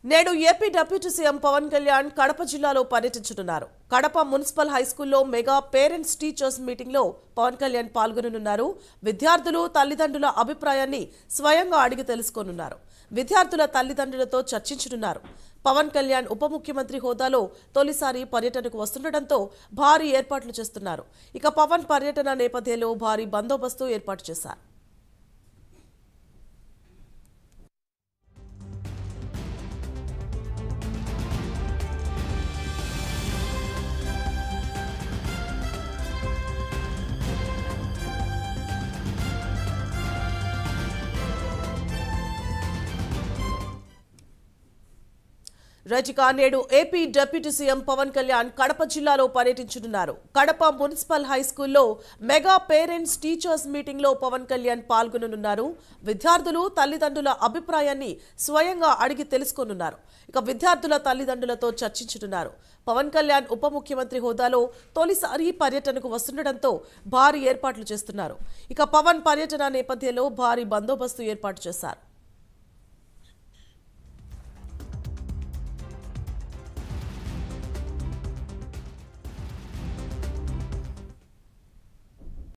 నేడు AP deputy CM Pawan Kalyan Kadapa జిల్లాలో పర్యటించనున్నారు కడప మున్సిపల్ హైస్కూల్లో మెగా పేరెంట్స్ టీచర్స్ మీటింగ్లో పవన్ కళ్యాణ్ పాల్గొననున్నారు విద్యార్థులు తల్లిదండ్రుల అభిప్రాయాన్ని స్వయంగా అడిగి తెలుసుకోనున్నారు విద్యార్థుల తల్లిదండ్రులతో చర్చించనున్నారు పవన్ కళ్యాణ్ ఉప ముఖ్యమంత్రి హోదాలో తొలిసారి పర్యటనకు వస్తుండటంతో భారీ ఏర్పాట్లు చేస్తున్నారు ఇక పవన్ పర్యటన నేపథ్యంలో భారీ బందోబస్తు ఏర్పాటు చేశారు రజిక నేడు AP deputy CM Pawan Kalyan Kadapa జిల్లాలో పర్యటించనున్నారు కడప మున్సిపల్ హై స్కూల్లో మెగా పేరెంట్స్ టీచర్స్ మీటింగ్ లో పవన్ కళ్యాణ్ పాల్గొననున్నారు విద్యార్థులు తల్లిదండ్రుల అభిప్రాయాన్ని స్వయంగా అడిగి తెలుసుకోనున్నారు ఇక విద్యార్థుల తల్లిదండ్రులతో చర్చించనున్నారు పవన్ కళ్యాణ్ ఉప ముఖ్యమంత్రి హోదాలో తొలిసారి పర్యటనకు వస్తుండటంతో భారీ ఏర్పాట్లు చేస్తున్నారు ఇక పవన్ పర్యటన నేపథ్యంలో భారీ బందోబస్తు ఏర్పాటు చేశారు